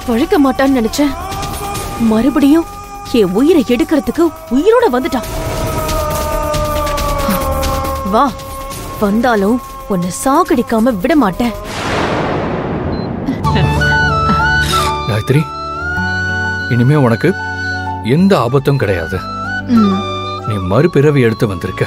பழைக்க மாட்டான்னு நினைச்சேன் மறுபடியும் என் உயிரை எடுக்கிறதுக்கு உயிரோட வந்துட்டான் வா வந்தாலும் உன்னை சாகடிக்காம விட மாட்டேன் காயத்ரி இனிமே உனக்கு எந்த ஆபத்தும் கிடையாது ம், நீ மறுபிறவி எடுத்து வந்திருக்க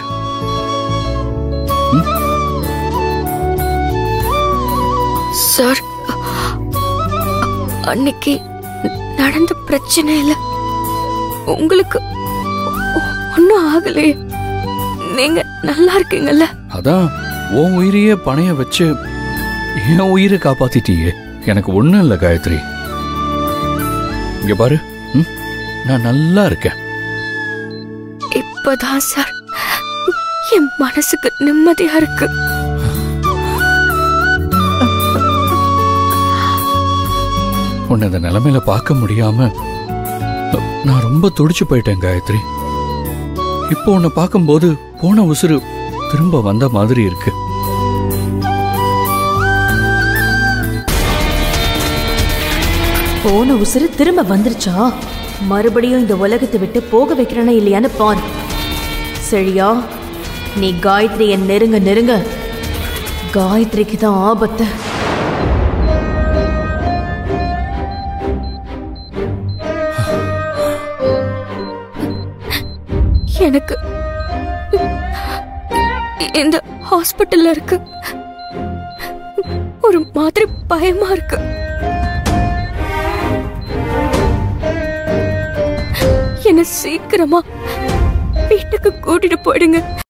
சார் அன்னைக்கு நடந்த பிரச்சனை இல்ல உங்களுக்கு ஒன்னும் ஆகலையே நீங்க நல்லா இருக்கீங்கல்ல அதான் உன் உயிரையே பணைய வச்சு என் உயிரை காப்பாத்திட்டியே எனக்கு ஒண்ணும் இல்ல காயத்ரி இங்க பாரு ம்? நான் நல்லா இருக்கேன் இப்பதான் சார் என் மனசுக்கு நிம்மதியா இருக்கு உன்னை இந்த நிலைமையில பார்க்க முடியாம நான் ரொம்ப துடிச்சு போயிட்டேன் காயத்ரி இப்போ உன்னை பார்க்கும்போது போன உசுறு திரும்ப வந்த மாதிரி இருக்கு போன உசுறு திரும்ப வந்துருச்சா மறுபடியும் இந்த உலகத்தை விட்டு போக வைக்கிறேனா இல்லையான்னு பாரு சரியா நீ காயத்ரிய நெருங்க நெருங்க காயத்ரிக்கு தான் ஆபத்து எனக்கு இந்த ஹாஸ்பிட்டல்ல இருக்கு ஒரு மாதிரி பயமா இருக்கு என்ன சீக்கிரமா வீட்டுக்கு கூட்டிட்டு போயிடுங்க